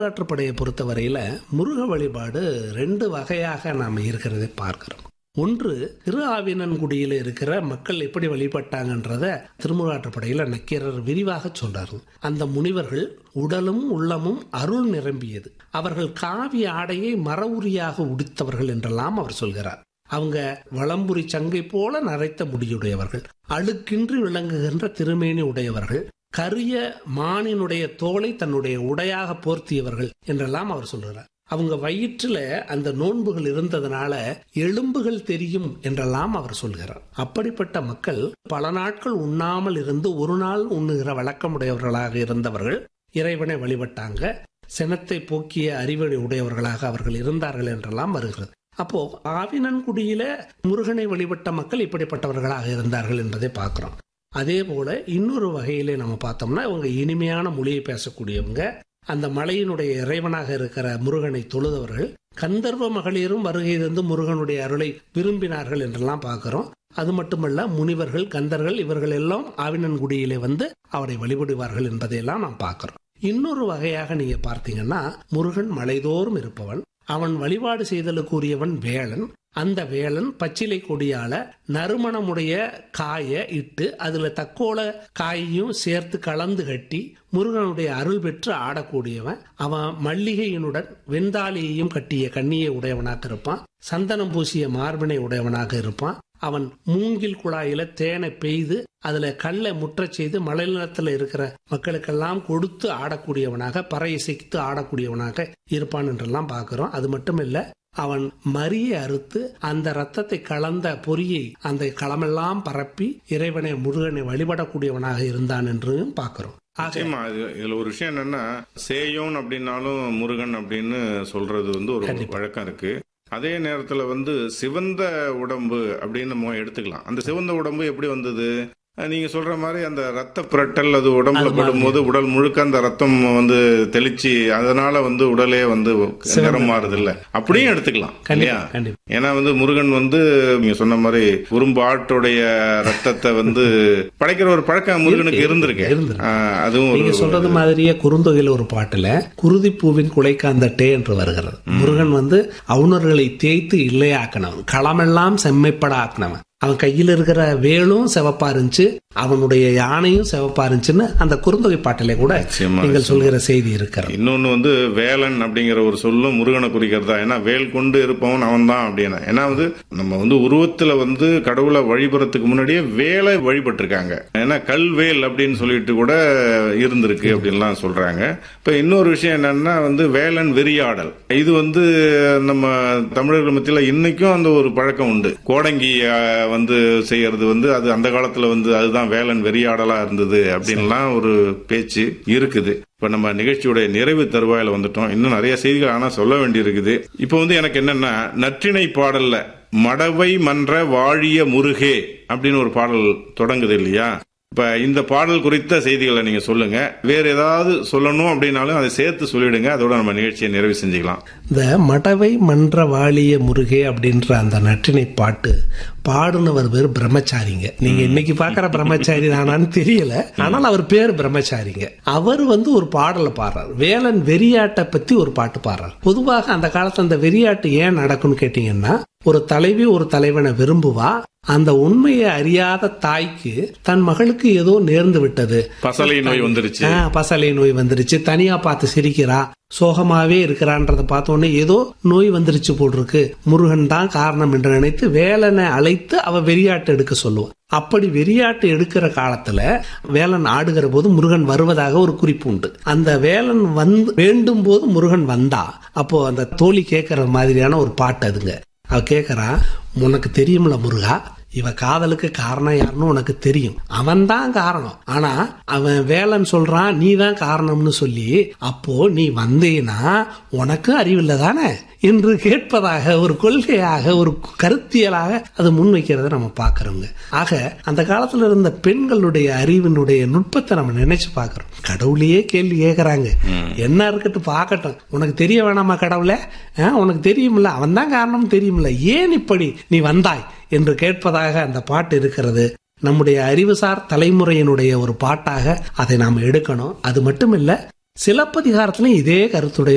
காற்றுப்படையை பொறுத்தவரையில முருக வழிபாடு ரெண்டு வகையாக நாம் இருக்கிறதை பார்க்கிறோம் ஒன்று திரு ஆவினன்குடியில் இருக்கிற மக்கள் எப்படி வழிபட்டாங்கன்றத திருமுகாற்றுப்படையில நக்கீரர் விரிவாக சொல்றாரு அந்த முனிவர்கள் உடலும் உள்ளமும் அருள் நிரம்பியது அவர்கள் காவி ஆடையை மரவுரியாக உடித்தவர்கள் என்றெல்லாம் அவர் சொல்கிறார் அவங்க வளம்புரி சங்கை போல நரைத்த முடியுடையவர்கள் அழுக்கின்றி விளங்குகின்ற திருமேனி உடையவர்கள் கரிய மானினுடைய தோலை தன்னுடைய உடையாக போர்த்தியவர்கள் என்றெல்லாம் அவர் சொல்கிறார் அவங்க வயிற்றுல அந்த நோன்புகள் இருந்ததுனால எலும்புகள் தெரியும் என்றெல்லாம் அவர் சொல்கிறார் அப்படிப்பட்ட மக்கள் பல நாட்கள் உண்ணாமல் இருந்து ஒரு நாள் உண்ணுகிற வழக்கமுடையவர்களாக இருந்தவர்கள் இறைவனை வழிபட்டாங்க சினத்தை போக்கிய அறிவனை உடையவர்களாக அவர்கள் இருந்தார்கள் என்றெல்லாம் வருகிறது அப்போ ஆவினன்குடியில முருகனை வழிபட்ட மக்கள் இப்படிப்பட்டவர்களாக இருந்தார்கள் என்பதை பார்க்கிறோம் அதே போல இன்னொரு வகையிலே நம்ம பார்த்தோம்னா இவங்க இனிமையான மொழியை பேசக்கூடியவங்க அந்த மலையினுடைய இறைவனாக இருக்கிற முருகனை தொழுதவர்கள் கந்தர்வ மகளிரும் வருகை தந்து முருகனுடைய அருளை விரும்பினார்கள் என்றெல்லாம் பார்க்கிறோம் அது மட்டுமல்ல முனிவர்கள் கந்தர்கள் இவர்கள் எல்லாம் ஆவினன்குடியிலே வந்து அவரை வழிபடுவார்கள் என்பதையெல்லாம் நாம் பார்க்கிறோம் இன்னொரு வகையாக நீங்க பார்த்தீங்கன்னா முருகன் மலைதோறும் இருப்பவன் அவன் வழிபாடு செய்தலுக்குரியவன் வேளன் அந்த வேளன் பச்சிலை கொடியால நறுமணமுடைய காய இட்டு அதுல தக்கோல காயையும் சேர்த்து கலந்து கட்டி முருகனுடைய அருள் பெற்று ஆடக்கூடியவன் அவன் மல்லிகையினுடன் வெந்தாலியையும் கட்டிய கண்ணியை உடையவனாக இருப்பான் சந்தனம் பூசிய மார்பினை உடையவனாக இருப்பான் அவன் மூங்கில் குழாயில தேனை பெய்து அதுல கல்லை முற்றச் செய்து மலை நிலத்துல இருக்கிற மக்களுக்கெல்லாம் கொடுத்து ஆடக்கூடியவனாக பறை இசைத்து ஆடக்கூடியவனாக இருப்பான் என்றெல்லாம் பார்க்கிறோம் அது மட்டும் இல்ல அவன் மரியை அறுத்து அந்த ரத்தத்தை கலந்த பொறியை அந்த களமெல்லாம் பரப்பி இறைவனை முருகனை வழிபடக்கூடியவனாக இருந்தான் என்றும் பார்க்கிறோம் நிச்சயமா இது இதுல ஒரு விஷயம் என்னன்னா சேயோன் அப்படின்னாலும் முருகன் அப்படின்னு சொல்றது வந்து ஒரு கண்டிப்பா. வழக்கம் இருக்கு அதே நேரத்துல வந்து சிவந்த உடம்பு அப்படின்னு நம்ம எடுத்துக்கலாம் அந்த சிவந்த உடம்பு எப்படி வந்தது அஹ் நீங்க சொல்ற மாதிரி அந்த ரத்த புரட்டல் அது உடம்புல அது மாதிரி. படும்போது உடல் முழுக்க அந்த ரத்தம் வந்து தெளிச்சு அதனால வந்து உடலே வந்து சிவந்த- நிறம் மாறுது இல்ல அப்படியும் எடுத்துக்கலாம் இல்லையா கண்டிப்பா கண்டிப்பா ஏன்னா வந்து முருகன் வந்து நீங்க சொன்ன மாதிரி உரும்பு ஆட்டுடைய ரத்தத்தை வந்து படைக்கிற ஒரு பழக்கம் முருகனுக்கு இருந்திருக்கு இருந்திருக்கு. ஆஹ் அதுவும் நீங்க ஒரு சொல்றது மாதிரியே குறுந்தொகையில் ஒரு பாட்டுல குருதி பூவின் குலைக்காந்தட்டே என்று வருகிறது முருகன் வந்து அவுணர்களை தேய்த்து இல்லையாக்கினவன் களமெல்லாம் செம்மைப்பட ஆக்கினவன் அவன் கையில் இருக்கிற வேலும் சிவப்பா இருந்துச்சு அவனுடைய யானையும் சிவப்பா இருந்துச்சுன்னு அந்த குறுந்தொகை பாட்டிலே கூட நிச்சயமா, நீங்கள் சொல்கிற செய்தி இருக்கிறது இன்னொன்னு வந்து வேலன் அப்படிங்கிற ஒரு சொல்லும் முருகனை குறிக்கிறதா ஏன்னா வேல் கொண்டு இருப்பவன் அவன் தான் அப்படின்னா ஏன்னா வந்து நம்ம வந்து உருவத்துல வந்து கடவுளை வழிபடுறதுக்கு முன்னாடியே வேலை வழிபட்டிருக்காங்க ஏன்னா கல்வேல் அப்படின்னு சொல்லிட்டு கூட இருந்திருக்கு அப்படின்லாம் சொல்றாங்க இப்ப இன்னொரு விஷயம் என்னன்னா வந்து வேலன் வெறியாடல் இது வந்து நம்ம தமிழர்கள் மத்தியில இன்னைக்கும் அந்த ஒரு பழக்கம் உண்டு கோடங்கி அஹ், வந்து செய்யறது வந்து அது அந்த காலத்துல வந்து அதுதான் வேலன் வெறியாடலா இருந்தது அப்படின்லாம் ஒரு பேச்சு இருக்குது இப்ப நம்ம நிகழ்ச்சியுடைய நிறைவு தருவாயில வந்துட்டோம் இன்னும் நிறைய செய்திகள் ஆனா சொல்ல வேண்டி இருக்குது இப்ப வந்து எனக்கு என்னன்னா நற்றிணை பாடல்ல மடவை மன்ற வாழிய முருகே அப்படின்னு ஒரு பாடல் தொடங்குது இல்லையா இப்ப இந்த பாடல் குறித்த செய்திகளை நீங்க சொல்லுங்க வேற ஏதாவது சொல்லணும் அப்படின்னாலும் அதை சேர்த்து சொல்லிடுங்க அதோட நம்ம நிகழ்ச்சியை நிறைவு செஞ்சுக்கலாம் இந்த மடவை மன்ற வாழிய முருகே அப்படின்ற அந்த நற்றினை பாட்டு பாடுனவர் பேர் பிரம்மச்சாரிங்க நீங்க இன்னைக்கு பாக்குற பிரம்மச்சாரி தானான்னு தெரியல ஆனால் அவர் பேர் பிரம்மச்சாரிங்க அவர் வந்து ஒரு பாடலை பாடுறார் வேலன் வெறியாட்டை பத்தி ஒரு பாட்டு பாடுறார் பொதுவாக அந்த காலத்துல அந்த வெறியாட்டு ஏன் நடக்கும்னு கேட்டீங்கன்னா ஒரு தலைவி ஒரு தலைவனை விரும்புவா அந்த உண்மையை அறியாத தாய்க்கு தன் மகளுக்கு ஏதோ நேர்ந்து விட்டது பசலை நோய் வந்துருச்சு ஆ, பசலை நோய் வந்துருச்சு தனியா பார்த்து சிரிக்கிறா சோகமாவே இருக்கிறான்றத பார்த்த உடனே ஏதோ நோய் வந்துருச்சு போல் இருக்கு முருகன் தான் காரணம் என்று நினைத்து வேலனை அழைத்து அவ வெறியாட்டு எடுக்க சொல்லுவான் அப்படி வெறியாட்டு எடுக்கிற காலத்துல வேலன் ஆடுகிற போது முருகன் வருவதாக ஒரு குறிப்பு உண்டு அந்த வேலன் வந்து வேண்டும் போது முருகன் வந்தா அப்போ அந்த தோழி கேட்கற மாதிரியான ஒரு பாட்டு அதுங்க அவ கேக்குறா உனக்கு தெரியும்ல முருகா இவ காதலுக்கு காரணம் யாருன்னு உனக்கு தெரியும் அவன் தான் காரணம் ஆனா அவன் வேலன் சொல்றான் நீ தான் காரணம்னு சொல்லி அப்போ நீ வந்தீன்னா உனக்கும் அறிவில்லை தானே என்று கேட்பதாக ஒரு கொள்கையாக ஒரு கருத்தியலாக அது முன்வைக்கிறத நம்ம பார்க்கறோங்க ஆக அந்த காலத்துல இருந்த பெண்களுடைய அறிவினுடைய நுட்பத்தை நம்ம நினைச்சு பார்க்கறோம் கடவுளையே கேள்வி கேட்கறாங்க என்ன இருக்கட்டும் பார்க்கட்டும் உனக்கு தெரிய வேணாமா கடவுளே ஆ, உனக்கு தெரியுமில்ல அவன் தான் காரணம் தெரியுமில்ல ஏன் இப்படி நீ வந்தாய் என்று கேட்பதாக அந்த பாட்டு இருக்கிறது நம்முடைய அறிவுசார் தலைமுறையினுடைய ஒரு பாட்டாக அதை நாம் எடுக்கணும் அது மட்டும் இல்ல சிலப்பதிகாரத்திலும் இதே கருத்துடைய